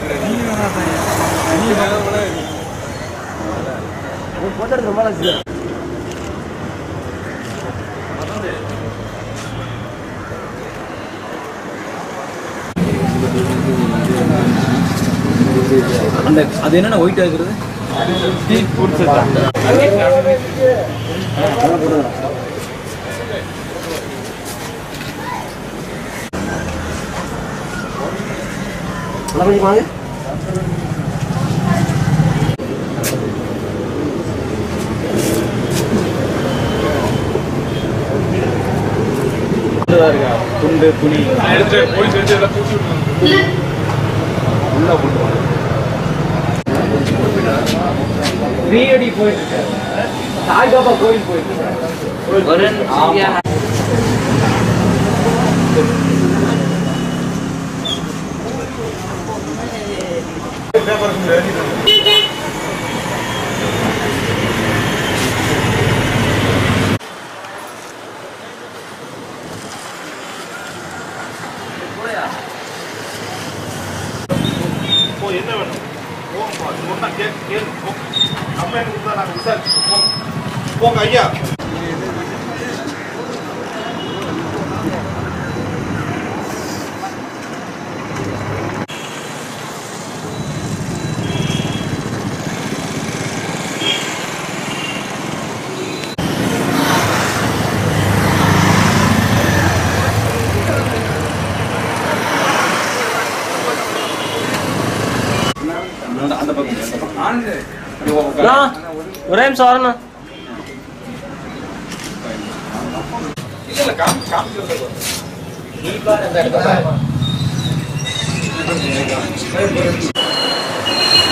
Photo எடுக்க ரொம்ப நாளாச்சு அந்த அது என்னென்ன ஒயிட் ஆகுறது நல்லா கொஞ்சம் வாங்க துண்டு துணி எடுத்து போலீஸ் எடுத்து எல்லாம் தூக்கி விட்டுருங்க. உள்ள போட்டு ரீஅடி போயிட்டு இருக்கு சாய்பாபா கோயில் போயிட்டு இருக்கு ஆமா. பேப்பர் எழுதிட்டு இப்போ என்ன வேணும் போங்கப்பா சொன்னா கேட்டு கேளு போ கம்ப்ளைண்ட் கொடுத்தா நாங்கள் விசாரிச்சு போங்க போங்க ஐயா அந்த பக்கம் அந்த பக்கம் அண்ணா, ஒரே நிமிஷம் வரேண்ணா இல்ல இல்ல காமி காமிக்கிறது இந்த இடத்துல